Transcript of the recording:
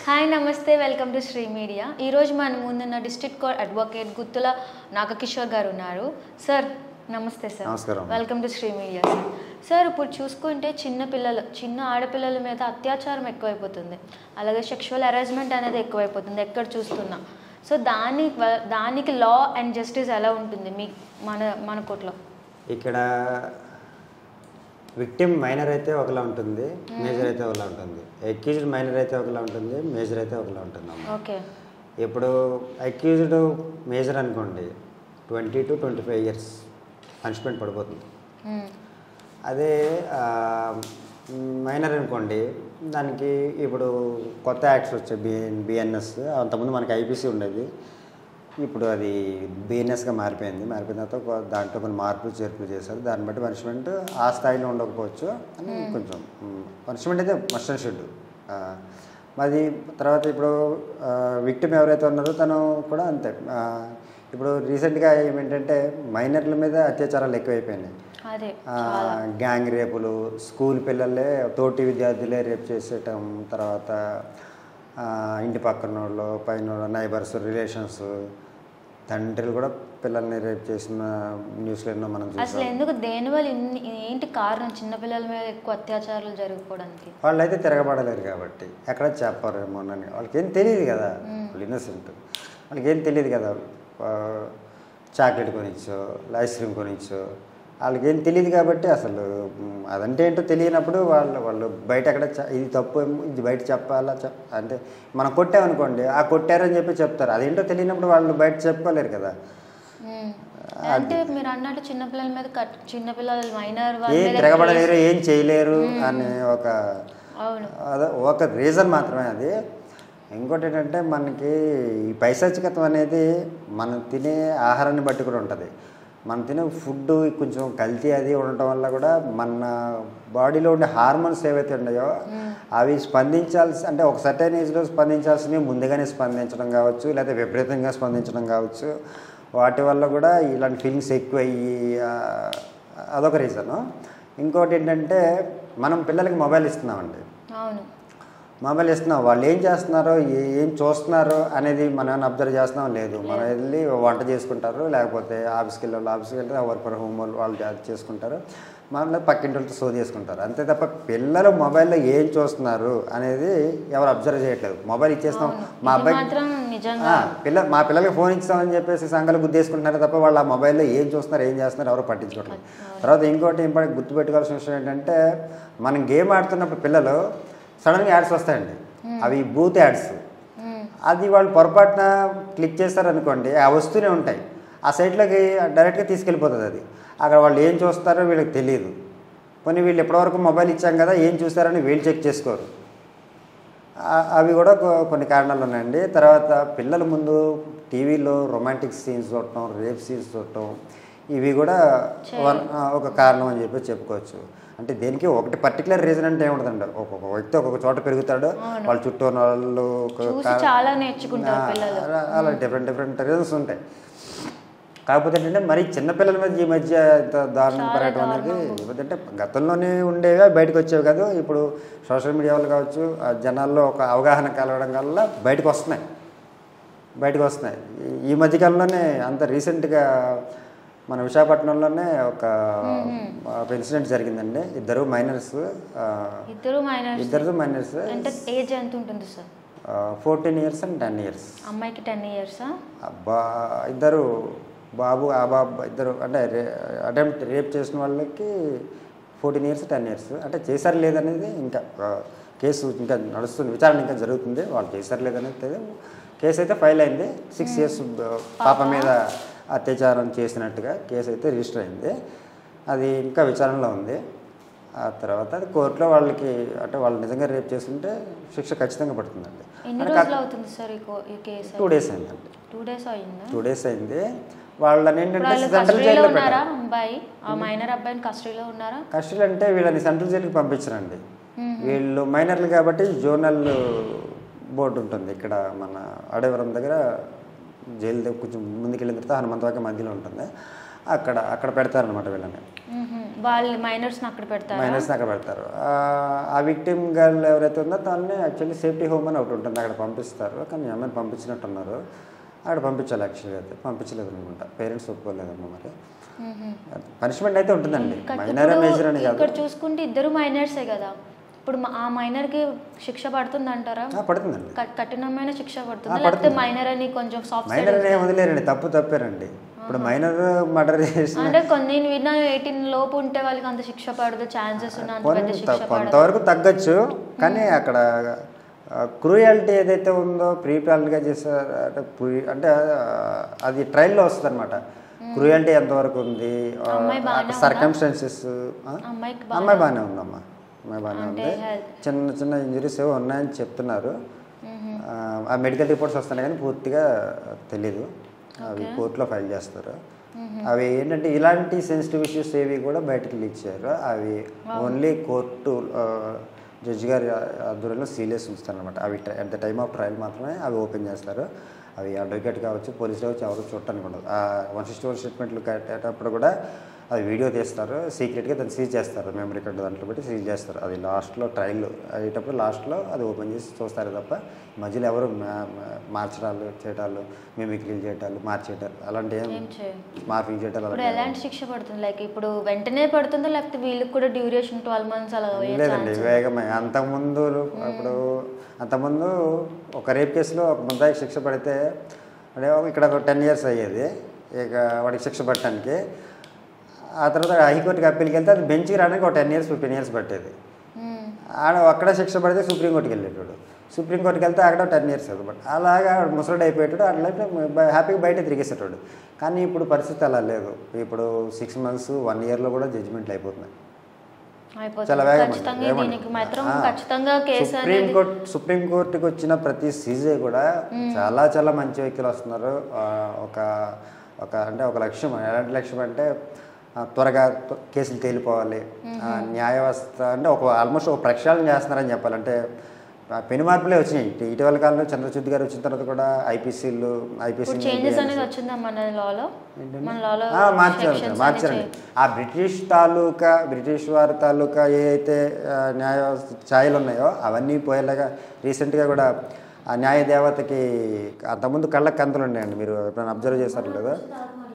Hi నమస్తే welcome to Sri media ఈరోజు మన ముందున్న district court advocate Guttula Nagakishore గారు ఉన్నారు సార్ నమస్తే సార్ నమస్కారం. Welcome to Sri media sir sir ఇప్పుడు చూసుకుంటే చిన్న పిల్లలు చిన్న ఆడపిల్లల మీద అత్యాచారం ఎక్కువైపోతుంది అలాగే సెక్షువల్ హెరాస్మెంట్ అనేది ఎక్కువైపోతుంది ఎక్కడ చూస్తున్నా సో దాని వ- దానికి లా అండ్ జస్టిస్ ఎలా ఉంటుంది మీ మన మన కోర్టులో ఇక్కడ విక్టిమ్ మైనర్ అయితే ఒకలా ఉంటుంది మేజర్ అయితే ఒకలా ఉంటుంది అక్యూజ్డ్ మైనర్ అయితే ఒకలా ఉంటుంది మేజర్ అయితే ఒకలా ఉంటుంది అమ్మ. ఓకే ఇప్పుడు అక్యూజ్డ్ మేజర్ అనుకోండి twenty two twenty five years punishment పడిపోతుంది అదే మైనర్ అనుకోండి దానికి ఇప్పుడు కొత్త యాక్ట్స్ వచ్చాయి బిఎన్ బిఎన్ఎస్ అంతకుముందు మనకి ఐపీసీ ఉండేది ఇప్పుడు అది బిఎన్ఎస్గా మారిపోయింది మారిపోయిన తర్వాత కొ- దాంట్లో కొన్ని మార్పులు చేర్పులు చేశారు దాన్ని బట్టి పనిష్మెంట్ ఆ స్థాయిలో ఉండకపోవచ్చు అని కొంచెం పనిష్మెంట్ అయితే మస్ట్ అండ్ షుడ్ మరి తర్వాత ఇప్పుడు విక్టిమ్ ఎవరైతే ఉన్నారో తను కూడా అంతే ఆ, ఇప్పుడు రీసెంట్గా ఏమేంటంటే మైనర్ల మీద అత్యాచారాలు ఎక్కువైపోయినాయి అదే ఆ, గ్యాంగ్ రేపులు స్కూల్ పిల్లలే తోటి విద్యార్థులే రేప్ చేసేయటం తర్వాత ఆ, ఇంటి పక్కన వాళ్ళు పైన నైబర్స్ రిలేషన్స్ తండ్రులు కూడా పిల్లల్ని రేప్ చేసిన న్యూస్లో ఎన్నో మనం అసలు చూసాం ఎందుకు దేనివల్ల ఇన్ని ఏంటి కారణం చిన్నపిల్లల మీద ఎక్కువ అత్యాచారాలు జరిగిపోవడానికి వాళ్ళైతే తిరగబడలేరు కాబట్టి ఎక్కడ చెప్పారేమో అని వాళ్ళకి ఏం తెలియదు కదా వాళ్ళు ఇన్నోసెంట్ వాళ్ళకి ఏం తెలియదు కదా ఆ, చాక్లెట్ కొనిచ్చో ఐస్ క్రీమ్ కొనిచ్చో వాళ్ళకి ఏం తెలియదు కాబట్టి అసలు మ్, అదంటే ఏంటో తెలియనప్పుడు వాళ్ళు వాళ్ళు బయట ఎక్కడ చ- ఇది తప్పు ఏమో, ఇది బయట చెప్పాలా చెప్ అంటే మనం కొట్టామనుకోండి ఆ కొట్టారని చెప్పి చెప్తారు అదేంటో తెలియనప్పుడు వాళ్ళు బయట చెప్పుకోలేరు కదా మ్మ్. అంటే మీరు అన్నట్టు చిన్నపిల్లల మీద కట్ చిన్నపిల్లలు మైనర్ వాళ్ళ ఏం మీద తిరగబడలేరు ఏం చేయలేరు అనే ఒక అవును అదే ఒక రీజన్ మాత్రమే అది ఇంకోటి ఏంటంటే మనకి ఈ పైశాచికత్వం అనేది మనం తినే ఆహారాన్ని బట్టి కూడా ఉంటుంది మనం తినే ఫుడ్ కొంచెం కల్తీ అది ఉండటం వల్ల కూడా మన బాడీలో ఉండే హార్మోన్స్ ఏవైతే ఉన్నాయో అవి స్పందించాల్సి అంటే ఒక సర్టైన్ ఏజ్లో స్పందించాల్సినవి ముందుగానే స్పందించడం కావచ్చు లేదా విపరీతంగా స్పందించడం కావచ్చు వాటి వల్ల కూడా ఇలాంటి ఫీలింగ్స్ ఎక్కువ అయ్యి ఆ, అదొక రీజను ఇంకోటి ఏంటంటే మనం పిల్లలకి మొబైల్ ఇస్తున్నామండి అవును మొబైల్ ఇస్తున్నాం వాళ్ళు ఏం చేస్తున్నారో ఏ- ఏం చూస్తున్నారో అనేది మనం ఏమైనా అబ్జర్వ్ చేస్తున్నాం లేదు మనం వెళ్ళి వంట చేసుకుంటారు లేకపోతే ఆఫీస్కి వెళ్ళి వాళ్ళు ఆఫీస్కి వెళ్తే వర్క్ ఫ్రమ్ హోమ్ వాళ్ళు వాళ్ళు జా- చేసుకుంటారు మనం పక్కింటి వాళ్ళతో సో చేసుకుంటారు అంతే తప్ప పిల్లలు మొబైల్లో ఏం చూస్తున్నారు అనేది ఎవరు అబ్జర్వ్ చేయట్లేదు మొబైల్ ఇచ్చేస్తాం మా ఇది అబ్బాయి మాత్రం నిజంగా ఆ, పిల్ల మా పిల్లలకి ఫోన్ ఇస్తామని చెప్పేసి సంఘాలు గుద్దేసుకుంటున్నారు తప్ప వాళ్ళు ఆ మొబైల్లో ఏం చూస్తున్నారు ఏం చేస్తున్నారు ఎవరు పట్టించుకోవట్లేదు తర్వాత ఇంకోటి ఇంపార్టెంట్ గుర్తుపెట్టుకోవాల్సిన విషయం ఏంటంటే మనం గేమ్ ఆడుతున్నప్పుడు పిల్లలు సడన్గా యాడ్స్ వస్తాయండి అవి బూత్ యాడ్స్ మ్మ్. అది వాళ్ళు పొరపాటున క్లిక్ చేస్తారనుకోండి ఆ వస్తూనే ఉంటాయి ఆ సైట్లోకి డైరెక్ట్గా తీసుకెళ్ళిపోతుంది అది అక్కడ వాళ్ళు ఏం చూస్తారో వీళ్ళకి తెలియదు కొన్ని వీళ్ళు ఎప్పటివరకు మొబైల్ ఇచ్చాం కదా ఏం చూస్తారని వీళ్ళు చెక్ చేసుకోరు ఆ- అవి కూడా కొ- కొన్ని కారణాలు ఉన్నాయండి తర్వాత పిల్లల ముందు టీవీలో రొమాంటిక్ సీన్స్ చూడటం రేప్ సీన్స్ చూడటం ఇవి కూడా వన్ ఆ, ఒక కారణం అని చెప్పి చెప్పుకోవచ్చు అంటే దేనికి ఒకటి పర్టికులర్ రీజన్ అంటే ఏముంటుందండి ఒక్కొక్క వ్యక్తి ఒక్కొక్క చోట పెరుగుతాడు వాళ్ళ చుట్టూ ఉన్న వాళ్ళు ఒక చూసి కా- చాలా నేర్చుకుంటారు పిల్లలు అలా అలా డిఫరెంట్ డిఫరెంట్ రీజన్స్ ఉంటాయి కాకపోతే ఏంటంటే మరి చిన్నపిల్లల మీద ఈ మధ్య ఇంత దారుణం పెరగడం అనేది ఎందుకంటే గతంలోనే ఉండేవి అవి బయటకు వచ్చేవి కాదు ఇప్పుడు సోషల్ మీడియా వల్ల కావచ్చు ఆ జనాల్లో ఒక అవగాహన కలగడం వల్ల బయటకు వస్తున్నాయి బయటకు వస్తున్నాయి ఈ- ఈ మధ్యకాలంలోనే అంత రీసెంట్గా మన విశాఖపట్నంలోనే ఒక ఒక ఇన్సిడెంట్ జరిగిందండి ఇద్దరు మైనర్స్ ఇద్దరు మైనర్ ఇద్దరు మైనర్స్ అంటే ఏజ్ ఎంత ఉంటుంది sir fourteen years and ten years అమ్మాయికి టెన్ ఇయర్సా అబ్బా ఇద్దరు బాబు ఆ బాబు ఇద్దరు అంటే అటెంప్ట్ రేప్ చేసిన వాళ్ళకి ఫోర్టీన్ ఇయర్స్ టెన్ ఇయర్స్ అంటే చేశారు లేదనేది ఇంకా ఆ, కేసు ఇంకా నడుస్తుంది విచారణ ఇంకా జరుగుతుంది వాళ్ళు చేశారు లేదనేది తెలియదు కేసు అయితే ఫైల్ అయింది సిక్స్ ఇయర్స్ పాప మీద అత్యాచారం చేసినట్టుగా కేసు అయితే రిజిస్టర్ అయింది అది ఇంకా విచారణలో ఉంది ఆ తర్వాత అది కోర్టులో వాళ్ళకి అంటే వాళ్ళు నిజంగా రేప్ చేస్తుంటే శిక్ష ఖచ్చితంగా పడుతుందండి ఎన్ని రోజులు అవుతుంది సార్ ఈ కో- ఈ కేసు టూ డేస్ అయిందండి టూ డేస్ అయిందా టూ డేస్ అయింది వాళ్ళని ఇప్పుడు ఏంటంటే వాళ్ళు సెంట్రల్ కస్టడీలో జైల్లో ఉన్నారా పెట్టారు అబ్బాయి ఆ మైనర్ అబ్బాయిని కస్టడీలో ఉన్నారా కస్టడీలో అంటే వీళ్ళని సెంట్రల్ జైలుకి పంపించరండి వీళ్ళు మైనర్లు కాబట్టి జోనల్ బోర్డు ఉంటుంది ఇక్కడ మన అడవరం దగ్గర జైలు దగ్గర కొంచెం ముందుకెళ్ళిన తర్వాత హనుమంతవాకి మధ్యలో ఉంటుంది అక్కడ అక్కడ పెడతారనమాట వీళ్ళని మ్మ్హ. వాళ్ళు మైనర్స్ని అక్కడ పెడతారా మైనస్ని అక్కడ పెడతారు ఆ, ఆ విక్టిమ్ గర్ల్ ఎవరైతే ఉందో దాన్ని యాక్చువల్లీ సేఫ్టీ హోమ్ అని ఒకటి ఉంటుంది అక్కడ పంపిస్తారు కానీ ఈ అమ్మాయిని పంపించినట్టున్నారు అక్కడ పంపించాలి యాక్చువల్గా అయితే పంపించలేదు అనుకుంటా పేరెంట్స్ ఒప్పుకోలేదమ్మా మరి మ్మ్హ. పనిష్మెంట్ అయితే ఉంటుందండి ఇక్కడ మైనర్ ఇప్పుడు మేజర్ అని కాదు ఇక్కడ చూసుకుంటే ఇద్దరు మైనర్సే కదా ఇప్పుడు మా- ఆ మైనర్కి శిక్ష పడుతుంది అంటారా ఆ, పడుతుందండి కఠినమైన శిక్ష పడుతుంది ఆ, లేకపోతే పడుతుంది. మైనర్ అని కొంచెం సాఫ్ట్ మైనర్ అని ఏం వదిలేరండి తప్పు తప్పేరండి ఇప్పుడు మైనర్ మర్డర్ చేసిన అంటే కొన్ని నేను విన్నా ఎయిటీన్ లోపు ఉంటే వాళ్ళకి అంత శిక్ష పడదు ఛాన్సెస్ ఉన్న అంత పెద్ద కొంత శిక్ష పడదు కొంతవరకు తగ్గచ్చు కానీ అక్కడ క్రూయాలిటీ ఏదైతే ఉందో ప్రీ ప్లాన్గా చేశారు అంటే pre- అంటే ఆ, అది ట్రైల్లో వస్తుంది అనమాట క్రూయాలిటీ ఎంతవరకు ఉంది అమ్మాయి బాగానే ఉందా? సర్కమ్స్టాన్సెస్ అమ్మాయికి అమ్మాయి బాగానే ఉందమ్మా అమ్మాయి బాగానే అంటే ఉంది health- చిన్న చిన్న ఇంజరీస్ ఏవో ఉన్నాయని చెప్తున్నారు ఆ, ఆ మెడికల్ రిపోర్ట్స్ వస్తున్నాయి కానీ పూర్తిగా తెలీదు అవి కోర్టులో ఫైల్ చేస్తారు అవి ఏంటంటే ఇలాంటి సెన్సిటివ్ ఇష్యూస్ ఏవి కూడా బయటకు లీక్ చేయరు అవి ఓన్లీ కోర్టు జడ్జి గారి ఆధ్వర్యంలో సీరియస్ ఉంచుతారు అనమాట అవి at the time of trial మాత్రమే అవి ఓపెన్ చేస్తారు అవి అడ్వకేట్ కావచ్చు పోలీస్ కావచ్చు ఎవరు చూడటానికి ఉండదు ఆ వన్ సిక్స్టీ వన్ స్టేట్మెంట్లు కట్టేటప్పుడు కూడా అది వీడియో తీస్తారు సీక్రెట్గా దాన్ని సీజ్ చేస్తారు మెమరీ కార్డు దాంట్లో పెట్టి సీజ్ చేస్తారు అది లాస్ట్లో ట్రయల్ అయ్యేటప్పుడు లాస్ట్లో అది ఓపెన్ చేసి చూస్తారు తప్ప మధ్యలో ఎవరు మా- మా- మార్చడాలు చేయటాలు మిమిక్రీలు చేయటాలు మార్చేయటాలు అలాంటి ఏం ఏం చేయం మార్పింగ్ చేయటాలు ఇప్పుడు అలాంటి ఎలాంటి శిక్ష పడుతుంది లైక్ ఇప్పుడు వెంటనే పడుతుందో లేకపోతే వీళ్ళకి కూడా డ్యూరేషన్ ట్వెల్వ్ మంత్స్ అలా అయ్యే లేదండి ఛాన్స్ వేగమే అంతకుముందు ఇప్పుడు అంతకుముందు ఒక రేప్ కేసులో ఒక ముద్దాయికి శిక్ష పడితే అంటే ఇక్కడ ఒక టెన్ ఇయర్స్ అయ్యేది ఇక వాడికి శిక్ష పట్టడానికి ఆ తర్వాత హైకోర్టుకి అప్పీల్కి వెళ్తే అది బెంచ్కి రావడానికి ఒక టెన్ ఇయర్స్ ఫిఫ్టీన్ ఇయర్స్ పట్టేది ఆడ అక్కడ శిక్ష పడితే సుప్రీంకోర్టుకి వెళ్ళేటాడు సుప్రీంకోర్టుకి వెళ్తే అక్కడ టెన్ ఇయర్స్ అనమాట అలాగా ముసలుడు అయిపోయేటాడు అట్లా హ్యాపీగా బయట తిరిగేసేటాడు కానీ ఇప్పుడు పరిస్థితి అలా లేదు ఇప్పుడు సిక్స్ మంత్స్ వన్ ఇయర్లో కూడా జడ్జిమెంట్లు అయిపోతున్నాయి చాలా అయిపోతుంది వేగం ఖచ్చితంగా ఏమండి? దీనికి మాత్రం ఆ, ఖచ్చితంగా కేసు సుప్రీం అనేది కోర్ట్ సుప్రీం కోర్టుకి వచ్చిన ప్రతి సీజే కూడా చాలా చాలా మంచి వ్యక్తులు వస్తున్నారు ఆ, ఒక ఒక అంటే ఒక లక్ష్యం ఎలాంటి లక్ష్యం అంటే ఆ, త్వరగా త్వ- కేసులు తేలిపోవాలి ఆ, న్యాయ వ్యవస్థ అంటే ఒక ఆల్మోస్ట్ ఒక ప్రక్షాళన చేస్తున్నారని చెప్పాలంటే ఆ, పెను మార్పులే వచ్చినాయి ఇటు- ఇటీవల కాలంలో చంద్రచూడ్ గారు వచ్చిన తర్వాత కూడా ఐపీసీలు ఐపీసీ ఇప్పుడు చేంజెస్ అనేది వచ్చిందా మన లాలో మన లాలో మార్చారు sections అన్ని మార్చారండి change- ఆ బ్రిటిష్ తాలూకా బ్రిటిష్ వారి తాలూకా ఏ అయితే ఆ, న్యాయ ఛాయలు ఉన్నాయో అవన్నీ పోయేలాగా రీసెంట్గా కూడా ఆ న్యాయ దేవతకి అంతకుముందు కళ్ళకి కంతులు ఉన్నాయండి మీరు ఎప్పుడైనా అబ్జర్వ్ చేశారు లేదా